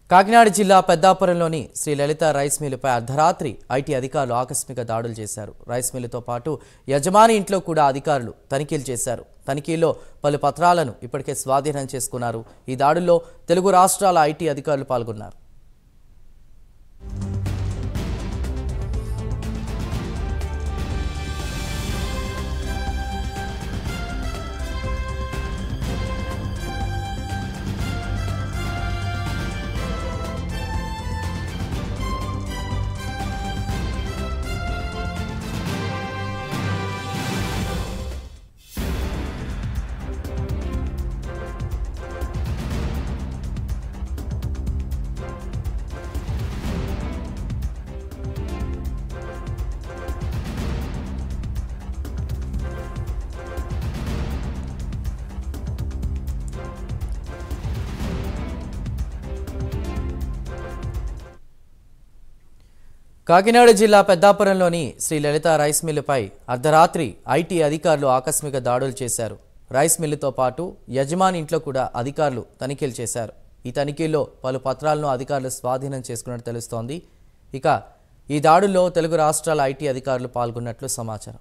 కాకినాడ జిల్లా పెద్దాపురంలోని శ్రీ లలిత రైస్ మిల్లుపై అర్ధరాత్రి ఐటీ అధికారులు ఆకస్మిక దాడులు చేశారు రైస్ మిల్లుతో పాటు యజమాని ఇంట్లో కూడా అధికారులు తనిఖీలు చేశారు తనిఖీల్లో పలు పత్రాలను ఇప్పటికే స్వాధీనం చేసుకున్నారు ఈ దాడుల్లో తెలుగు రాష్ట్రాల ఐటీ అధికారులు పాల్గొన్నారు కాకినాడ జిల్లా పెద్దాపురంలోని శ్రీ లలిత రైస్ మిల్లుపై అర్ధరాత్రి ఐటీ అధికారులు ఆకస్మిక దాడులు చేశారు రైస్ మిల్లుతో పాటు యజమాని ఇంట్లో కూడా అధికారులు తనిఖీలు చేశారు ఈ తనిఖీల్లో పలు పత్రాలను అధికారులు స్వాధీనం చేసుకున్నట్టు తెలుస్తోంది ఇక ఈ దాడుల్లో తెలుగు రాష్ట్రాల ఐటీ అధికారులు పాల్గొన్నట్లు సమాచారం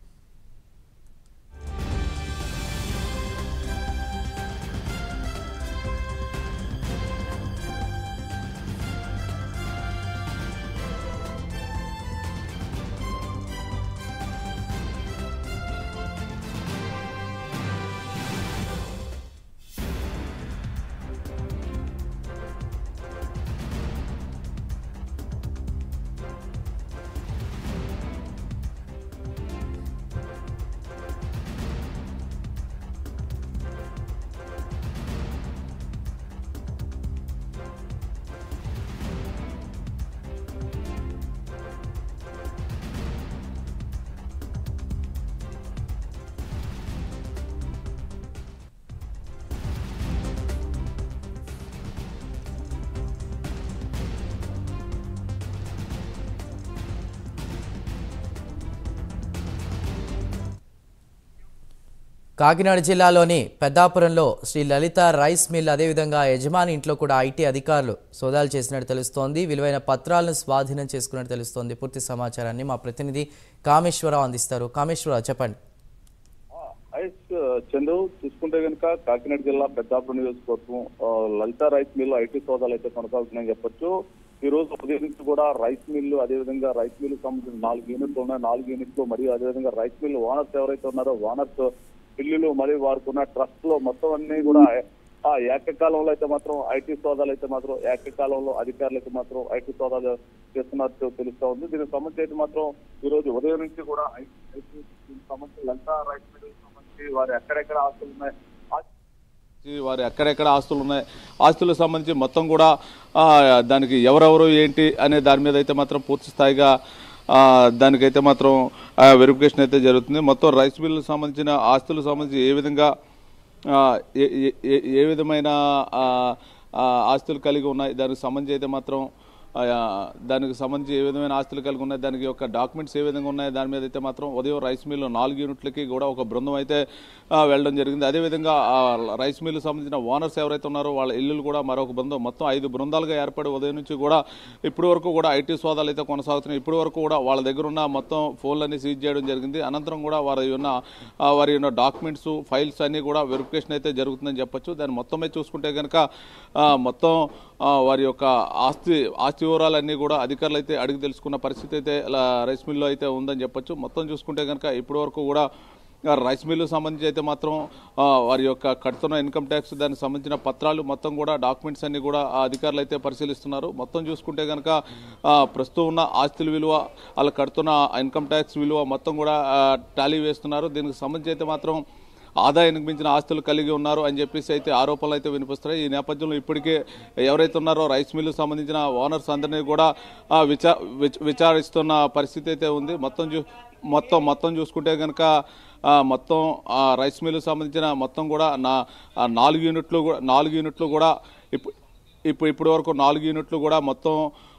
కాకినాడ జిల్లాలోని పెద్దాపురంలో శ్రీ లలిత రైస్ మిల్ అదేవిధంగా యజమాని ఇంట్లో కూడా ఐటీ అధికారులు సోదాలు చేసినట్టు తెలుస్తోంది విలువైన పత్రాలను స్వాధీనం చేసుకున్నట్టు తెలుస్తోంది పూర్తి సమాచారాన్ని మా ప్రతినిధి కామేశ్వరరావు అందిస్తారు కామేశ్వరరావు చెప్పండి ఐస్ చందు చూసుకుంటే కనుక కాకినాడ జిల్లా పెద్దాపురం నియోజకవర్గం ఆ, లలిత రైస్ మిల్లు ఐటీ సోదాలు అయితే కొనసాగుతున్నాయని చెప్పొచ్చు ఈ రోజు ఉదయం నుంచి కూడా రైస్ మిల్లు అదేవిధంగా రైస్ మిల్లు సంబంధించిన నాలుగు యూనిట్లు ఉన్నాయి నాలుగు యూనిట్లు మరియు అదేవిధంగా రైస్ మిల్లు ఓనర్స్ ఎవరైతే ఉన్నారో ఓనర్స్ బిల్లులు మరియు వారికి ఉన్న ట్రస్ట్ లో మొత్తం అన్ని కూడా ఆ ఏకకాలంలో అయితే మాత్రం ఐటీ సోదాలు అయితే మాత్రం ఏకకాలంలో అధికారులు అయితే మాత్రం ఐటీ సోదాలు చేస్తున్నట్టు తెలుస్తా ఉంది దీనికి సంబంధించి అయితే మాత్రం ఈ రోజు ఉదయం నుంచి కూడా ఐటీ దీనికి సంబంధించి లలిత రైస్ మిల్ సంబంధించి వారు ఎక్కడెక్కడ ఆస్తులు ఉన్నాయి ఆ ఈ వారు ఎక్కడెక్కడ ఆస్తులు ఉన్నాయి ఆస్తులకు సంబంధించి మొత్తం కూడా ఆ, దానికి ఎవరెవరు ఏంటి అనే దాని మీద అయితే మాత్రం పూర్తి స్థాయిగా ఆ, దానికైతే మాత్రం వెరిఫికేషన్ అయితే జరుగుతుంది మొత్తం రైస్ మిల్లుకు సంబంధించిన ఆస్తులకు సంబంధించి ఏ విధంగా ఆ, ఏ- ఏ- ఏ- ఏ విధమైన ఆ, ఆ, ఆస్తులు కలిగి ఉన్నాయి దానికి సంబంధించి అయితే మాత్రం ఆ, దానికి సంబంధించి ఏ విధమైన ఆస్తులు కలిగి ఉన్నాయి దానికి యొక్క డాక్యుమెంట్స్ ఏ విధంగా ఉన్నాయి దాని మీద అయితే మాత్రం ఉదయం రైస్ మిల్లు నాలుగు యూనిట్లకి కూడా ఒక బృందం అయితే ఆ, వెళ్ళడం జరిగింది అదేవిధంగా ఆ రైస్ మిల్లు సంబంధించిన ఓనర్స్ ఎవరైతే ఉన్నారో వాళ్ళ ఇల్లులు కూడా మరొక బృందం మొత్తం ఐదు బృందాలుగా ఏర్పడి ఉదయం నుంచి కూడా ఇప్పటి వరకు కూడా ఐటీ సోదాలు అయితే కొనసాగుతున్నాయి ఇప్పటి వరకు కూడా వాళ్ళ దగ్గర ఉన్న మొత్తం ఫోన్లన్నీ సీజ్ చేయడం జరిగింది అనంతరం కూడా వారి ఉన్న ఆ, వారి ఉన్న డాక్యుమెంట్స్ ఫైల్స్ అన్ని కూడా వెరిఫికేషన్ అయితే జరుగుతుందని చెప్పొచ్చు దాని మొత్తమే చూసుకుంటే కనుక ఆ, మొత్తం ఆ, వారి యొక్క ఆస్తి ఆస్తి వివరాలన్నీ కూడా అధికారులు అయితే అడిగి తెలుసుకున్న పరిస్థితి అయితే ఇలా రైస్ మిల్లో అయితే ఉందని చెప్పొచ్చు మొత్తం చూసుకుంటే కనుక ఇప్పటి వరకు కూడా ఆ, రైస్ మిల్లు సంబంధించి అయితే మాత్రం ఆ, వారి యొక్క కడుతున్న ఇన్కమ్ ట్యాక్స్ దానికి సంబంధించిన పత్రాలు మొత్తం కూడా డాక్యుమెంట్స్ అన్ని కూడా ఆ అధికారులు అయితే పరిశీలిస్తున్నారు మొత్తం చూసుకుంటే కనుక ఆ, ప్రస్తుతం ఉన్న ఆస్తుల విలువ వాళ్ళు కడుతున్న ఇన్కమ్ ట్యాక్స్ విలువ మొత్తం కూడా టాలీ వేస్తున్నారు దీనికి సంబంధించి అయితే మాత్రం ఆదాయానికి మించిన ఆస్తులు కలిగి ఉన్నారు అని చెప్పేసి అయితే ఆరోపణలు అయితే వినిపిస్తున్నాయి ఈ నేపథ్యంలో ఇప్పటికే ఎవరైతే ఉన్నారో రైస్ మిల్లు సంబంధించిన ఓనర్స్ అందరినీ కూడా ఆ, విచా విచ- విచారిస్తున్న పరిస్థితి అయితే ఉంది మొత్తం చూ మొత్తం మొత్తం చూసుకుంటే కనుక ఆ, మొత్తం ఆ, రైస్ మిల్లు సంబంధించిన మొత్తం కూడా నా ఆ, నాలుగు యూనిట్లు కూడా నాలుగు యూనిట్లు కూడా ఇప్పుడు ఇప్పుడు ఇప్పటి వరకు నాలుగు యూనిట్లు కూడా మొత్తం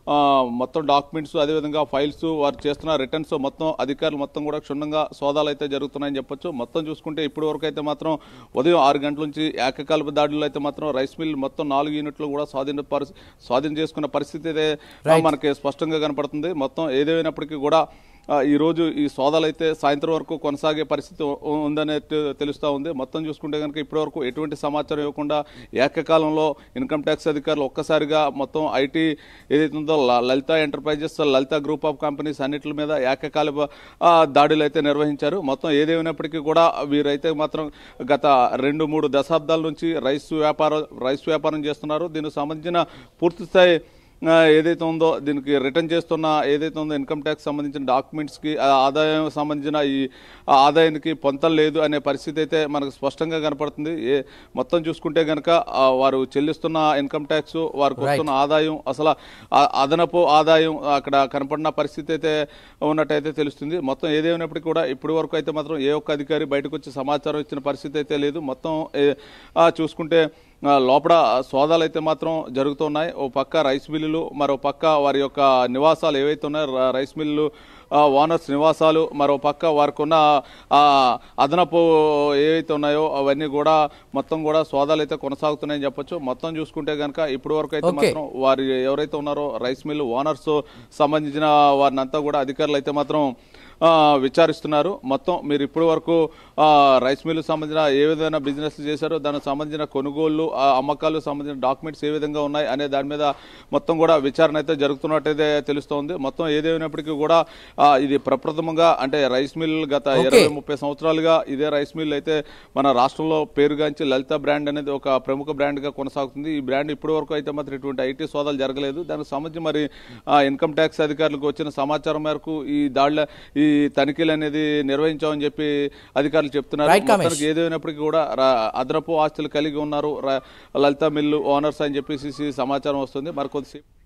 ఆ, మొత్తం డాక్యుమెంట్స్ అదేవిధంగా ఫైల్స్ వారు చేస్తున్న రిటర్న్స్ మొత్తం అధికారులు మొత్తం కూడా క్షుణ్ణంగా సోదాలు అయితే జరుగుతున్నాయని చెప్పొచ్చు మొత్తం చూసుకుంటే ఇప్పటి వరకు అయితే మాత్రం ఉదయం ఆరు గంటల నుంచి ఏకకాలపు దాడులు అయితే మాత్రం రైస్ మిల్ మొత్తం నాలుగు యూనిట్లు కూడా స్వాధీన పరిస్థితి స్వాధీనం చేసుకున్న పరిస్థితి అయితే మనకి స్పష్టంగా కనపడుతుంది మొత్తం ఏదేమైనప్పటికీ కూడా ఆ, ఈ రోజు ఈ సోదాలు అయితే సాయంత్రం వరకు కొనసాగే పరిస్థితి ఉ- ఉందనే తె- తెలుస్తా ఉంది మొత్తం చూసుకుంటే కనుక ఇప్పటి వరకు ఎటువంటి సమాచారం ఇవ్వకుండా ఏకకాలంలో ఇన్కమ్ ట్యాక్స్ అధికారులు ఒక్కసారిగా మొత్తం ఐటీ ఏదైతే ఉందో ల- Lalitha enterprises Lalitha group of companies అన్నిటి మీద ఏకకాల ఆ, దాడులు అయితే నిర్వహించారు మొత్తం ఏదేమైనప్పటికీ కూడా వీరైతే మాత్రం గత రెండు మూడు దశాబ్దాల నుంచి రైస్ వ్యాపారం రైస్ వ్యాపారం చేస్తున్నారు దీనికి సంబంధించిన పూర్తి స్థాయి ఆ, ఏదైతే ఉందో దీనికి రిటర్న్ చేస్తున్న ఏదైతే ఉందో ఇన్కమ్ ట్యాక్స్ సంబంధించిన డాక్యుమెంట్స్ కి ఆ ఆదాయం సంబంధించిన ఈ ఆ ఆదాయానికి పొంతలు లేదు అనే పరిస్థితి అయితే మనకు స్పష్టంగా కనపడుతుంది ఏ మొత్తం చూసుకుంటే గనక ఆ, వారు చెల్లిస్తున్న ఇన్కమ్ ట్యాక్స్ వారికి వస్తున్న ఆదాయం అసలు ఆ అదనపు ఆదాయం అక్కడ కనపడిన పరిస్థితి అయితే ఉన్నట్టయితే తెలుస్తుంది మొత్తం ఏదేమైనప్పటికీ కూడా ఇప్పటి వరకు అయితే మాత్రం ఏ ఒక్క అధికారి బయటకు వచ్చి సమాచారం ఇచ్చిన పరిస్థితి అయితే లేదు మొత్తం ఏ- ఆ, చూసుకుంటే ఆ, లోపల సోదాలు అయితే మాత్రం జరుగుతున్నాయి ఓ పక్క రైస్ మిల్లులు మరో పక్క వారి యొక్క నివాసాలు ఏవైతే ఉన్నాయో ర- రైస్ మిల్లులు ఆ, ఓనర్స్ నివాసాలు మరో పక్క వారికి ఉన్న ఆ, అదనపు ఏవైతే ఉన్నాయో అవన్నీ కూడా మొత్తం కూడా సోదాలు అయితే కొనసాగుతున్నాయని చెప్పొచ్చు మొత్తం చూసుకుంటే కనుక ఇప్పటి వరకు అయితే Okay. మాత్రం వారి ఎవరైతే ఉన్నారో రైస్ మిల్లు ఓనర్స్ సంబంధించిన వారిని అంతా కూడా అధికారులు అయితే మాత్రం ఆ, విచారిస్తున్నారు మొత్తం మీరు ఇప్పటి వరకు ఆ, రైస్ మిల్లు సంబంధించిన ఏ విధమైన బిజినెస్ చేశారో దానికి సంబంధించిన కొనుగోళ్లు ఆ, అమ్మకాలు సంబంధించిన డాక్యుమెంట్స్ ఏ విధంగా ఉన్నాయి అనే దాని మీద మొత్తం కూడా విచారణ అయితే జరుగుతున్నట్టయితే తెలుస్తోంది మొత్తం ఏదేమైనప్పటికీ కూడా ఆ, ఇది ప్రప్రథమంగా అంటే రైస్ మిల్ గత Okay. ఇరవై ముప్పై సంవత్సరాలుగా ఇదే రైస్ మిల్ అయితే మన రాష్ట్రంలో పేరుగాంచి లలిత బ్రాండ్ అనేది ఒక ప్రముఖ బ్రాండ్ గా కొనసాగుతుంది ఈ బ్రాండ్ ఇప్పటి వరకు అయితే మాత్రం ఇటువంటి ఐటీ సోదాలు జరగలేదు దానికి సంబంధించి మరి ఆ, ఇన్కమ్ ట్యాక్స్ అధికారులకు వచ్చిన సమాచారం మేరకు ఈ దాడుల ఈ తనిఖీలు అనేది నిర్వహించామని చెప్పి అధికారులు చెప్తున్నారు Right, Kamesh. మొత్తానికి ఏదేమైనప్పటికీ కూడా రా- అదనపు ఆస్తులు కలిగి ఉన్నారు రా- లలిత మిల్లు ఓనర్స్ అని చెప్పేసి సమాచారం వస్తుంది మరి కొద్దిసేపు